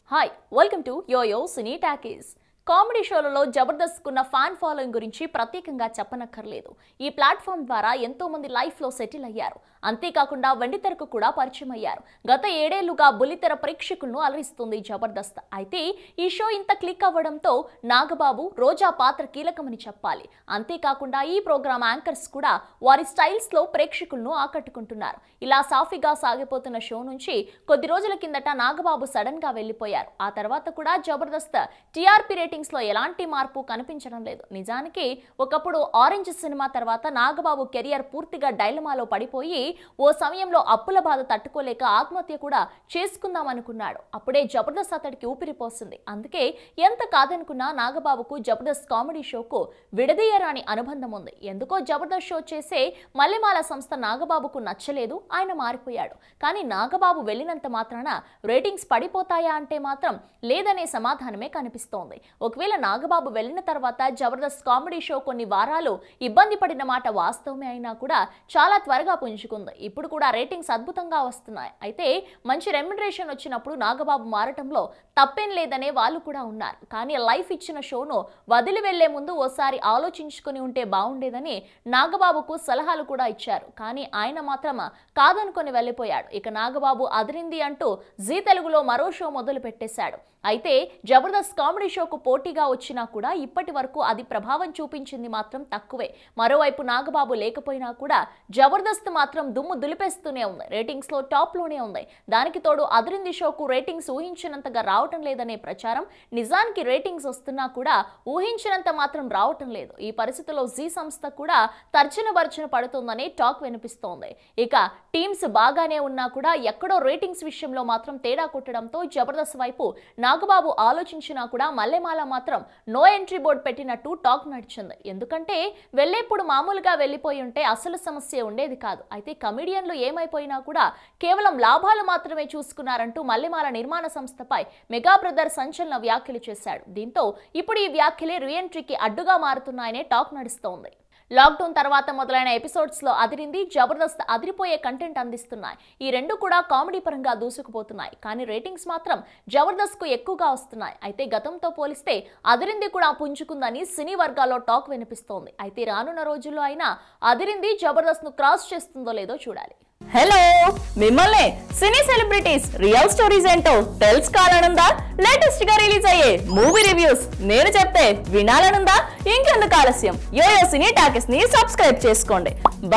hi welcome to yoyo cine talkies comedy షోలలో జబర్దస్త్ కున్న fan following గురించి ప్రత్యేకంగా చెప్పనక్కర్లేదు ఈ ప్లాట్ఫామ్ ద్వారా ఎంతో మంది లైఫ్ లో సెటిల్ అయ్యారు అంతేకాకుండా వెండితెరకు కూడా పరిచయం అయ్యారు గత ఏడేళ్లుగా బుల్లితెర ప్రేక్షకులను అలరిస్తుంది జబర్దస్త్ అయితే ఈ షో ఇంత క్లిక్ అవ్వడంతో నాగబాబు రోజా పాత్ర కీలకమని చెప్పాలి అంతేకాకుండా ఈ ప్రోగ్రామ్ యాంకర్స్ కూడా వారి స్టైల్స్ లో ప్రేక్షకులను ఆకట్టుకుంటున్నారు ఇలా సాఫీగా సాగిపోతున్న షో నుంచి కొద్ది రోజుల కిందట నాగబాబు సడన్ గా వెళ్లిపోయారు ఆ తర్వాత కూడా జబర్దస్త్ టీఆర్పీ రేటింగ్స్ లో ఎలాంటి మార్పు కనిపించడం లేదు నిజానికి ఒకప్పుడు ఆరెంజ్ సినిమా తర్వాత నాగబాబు కెరియర్ పూర్తిగా డైలమాలో పడిపోయి ఓ సమయంలో అప్పుల బాధ తట్టుకోలేక ఆత్మహత్య కూడా చేసుకుందాం అనుకున్నాడు అప్పుడే జబర్దస్త్ అతడికి ఊపిరిపోసింది అందుకే ఎంత కాదనుకున్నా నాగబాబుకు జబర్దస్త్ కామెడీ షోకు విడదీయరాని అనుబంధం ఉంది ఎందుకో జబర్దస్త్ షో చేసే మల్లెమాల సంస్థ నాగబాబుకు నచ్చలేదు ఆయన మారిపోయాడు కానీ నాగబాబు వెళ్ళినంత మాత్రాన రేటింగ్స్ పడిపోతాయా అంటే మాత్రం లేదనే సమాధానమే కనిపిస్తోంది ఒకవేళ నాగబాబు వెళ్ళిన తర్వాత జబర్దస్త్ కామెడీ షో కొన్ని వారాలు ఇబ్బంది పడిన మాట వాస్తవమే అయినా కూడా చాలా త్వరగా పుంజుకుంది ఇప్పుడు కూడా రేటింగ్స్ అద్భుతంగా వస్తున్నాయి అయితే మంచి రెమ్యునరేషన్ వచ్చినప్పుడు నాగబాబు మారటంలో తప్పేం లేదనే వాళ్ళు కూడా ఉన్నారు కానీ లైఫ్ ఇచ్చిన షోను వదిలి వెళ్లే ముందు ఓసారి ఆలోచించుకుని ఉంటే బాగుండేదని నాగబాబుకు సలహాలు కూడా ఇచ్చారు కానీ ఆయన మాత్రం కాదనుకొని వెళ్ళిపోయాడు ఇక నాగబాబు అదిరింది అంటూ జీ తెలుగులో మరో షో మొదలు పెట్టేశాడు అయితే జబర్దస్త్ కామెడీ షోకు పోటీగా వచ్చినా కూడా ఇప్పటి వరకు అది ప్రభావం చూపించింది మాత్రం తక్కువే మరోవైపు నాగబాబు లేకపోయినా కూడా జబర్దస్త్ మాత్రం దుమ్ము దులిపేస్తూనే ఉంది రేటింగ్స్ లో టాప్ లోనే ఉంది దానికి తోడు అదిరింది షోకు రేటింగ్స్ ఊహించినంతగా రావటం లేదనే ప్రచారం నిజానికి రేటింగ్స్ వస్తున్నా కూడా ఊహించినంత మాత్రం రావటం లేదు ఈ పరిస్థితిలో జీ సంస్థ కూడా తర్జన భర్జన పడుతుందనే టాక్ వినిపిస్తోంది ఇక టీమ్స్ బాగానే ఉన్నా కూడా ఎక్కడో రేటింగ్స్ విషయంలో మాత్రం తేడా కొట్టడంతో జబర్దస్త్ వైపు నాగబాబు ఆలోచించినా కూడా మల్లెమాల మాత్రం నో ఎంట్రీ బోర్డు పెట్టినట్టు టాక్ నడిచింది ఎందుకంటే వెళ్ళేప్పుడు మామూలుగా వెళ్ళిపోయి ఉంటే అసలు సమస్య ఉండేది కాదు అయితే కమిడియన్లు ఏమైపోయినా కూడా కేవలం లాభాలు మాత్రమే చూసుకున్నారంటూ మల్లెమాల నిర్మాణ సంస్థపై మెగా బ్రదర్ సంచలన వ్యాఖ్యలు చేశాడు దీంతో ఇప్పుడు ఈ వ్యాఖ్యలే రీఎంట్రీకి అడ్డుగా మారుతున్నాయనే టాక్ నడుస్తోంది లాక్డౌన్ తర్వాత మొదలైన ఎపిసోడ్స్ లో అదిరింది జబర్దస్త్ అదిరిపోయే కంటెంట్ అందిస్తున్నాయి ఈ రెండు కూడా కామెడీ పరంగా దూసుకుపోతున్నాయి కానీ రేటింగ్స్ మాత్రం జబర్దస్త్ కు ఎక్కువగా వస్తున్నాయి అయితే గతంతో పోలిస్తే అదిరింది కూడా పుంజుకుందని సినీ వర్గాల్లో టాక్ వినిపిస్తోంది అయితే రానున్న రోజుల్లో అయినా అదిరింది జబర్దస్త్ ను క్రాస్ చేస్తుందో లేదో చూడాలి హలో మిమ్మల్ని సినీ సెలబ్రిటీస్ రియల్ స్టోరీస్ ఏంటో తెలుసుకోవాలనుందా లేటెస్ట్ గా రిలీజ్ అయ్యే మూవీ రివ్యూస్ నేను చెప్తే వినాలనుందా ఇంకెందుకు ఆలస్యం యోయో సినీ టాకెస్ ని సబ్స్క్రైబ్ చేసుకోండి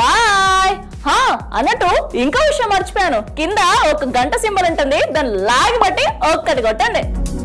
బాయ్ హా అన్నట్టు ఇంకో విషయం మర్చిపోయాను కింద ఒక గంట సింబల్ ఉంటుంది దాన్ని లాగి బట్టి ఒక్కటి కొట్టండి